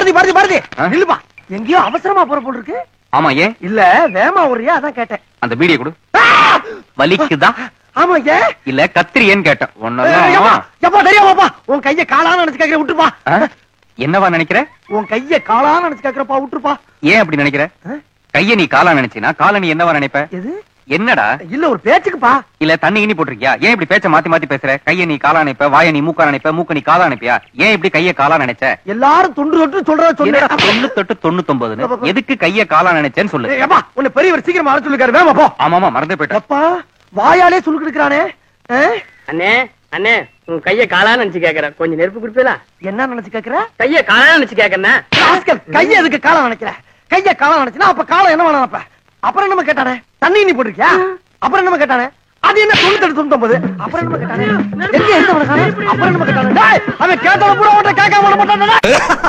பாரதி பாரதி பாரதி ஆ? இல்லப்பா எங்கேயோ அவசரமா போற போல் இருக்கு ஆமா ஏன் இல்ல வேமா ஒரியா அதான் கேட்டேன் அந்த பீடியை கொடு ஆ! வலிக்குதா ஆமா ஏன் இல்ல கத்திரியேன்னு கேட்டேன் ஏப்பா ஒன்னதான் எப்பா தெரியாமாப்பா உன் கைய காலான்னு நினைச்சு கேக்குற விட்டுப்பா என்னவா நினைக்கிற உன் கைய காலான்னு நினைச்சு கேக்குறப்பா விட்டுருப்பா ஏன் அப்படி நினைக்கிற ஆ? கைய நீ காலா நினைச்சினா கால நீ என்னவா நினைப்ப எது என்னடா இல்ல ஒரு பேச்சுக்குப்பா இல்ல தண்ணி இனி போட்டிருக்கியா ஏன் இப்படி பேச்ச மாத்தி மாத்தி பேசுற கைய நீ காலா நினைப்ப வாய நீ மூக்கா நினைப்ப மூக்க நீ காலா நினைப்பியா ஏன் இப்படி கைய காலா நினைச்ச எல்லாரும் தொண்டு தொட்டு சொல்றத என்னடா சொல்லு தொண்ணூத்தெட்டு தொண்ணூத்தொன்பதுன்னு எதுக்கு கைய காலா நினைச்சேன்னு சொல்லு ஏய், எப்பா உன்னை பெரியவர் சீக்கிரமா வர சொல்லிருக்காரு வேமா போ ஆமாமா மறந்தே போயிட்டேன் எப்பா வாயாலே சுருக்கு இருக்கிறானே அண்ணே அண்ணே உன் கைய காலான்னு நினைச்சு கேக்குறேன் கொஞ்சம் நெருப்பு குடுப்பீங்களா என்ன நினைச்சு கேக்குற கைய காலான்னு நினைச்சு கேக்குறேன் ராஸ்கல், கைய எதுக்கு காலம் நினைக்கிற கைய காலம் நினைச்சுனா அப்ப காலம் என்ன வேணும் அப்ப அப்புறம் என்ன கேட்டானே தண்ணி நீ போட்டிருக்கியா அப்புறம் என்ன கேட்டானே அது என்ன தொண்ணூத்தி தொண்ணூத்தி அப்புறம் என்ன கேட்டானே எங்க எந்த அப்புறம் என்ன கேட்டானே டேய், அவன் கேட்டவன பூரா உன்கிட்ட கேட்காம விட மாட்டானே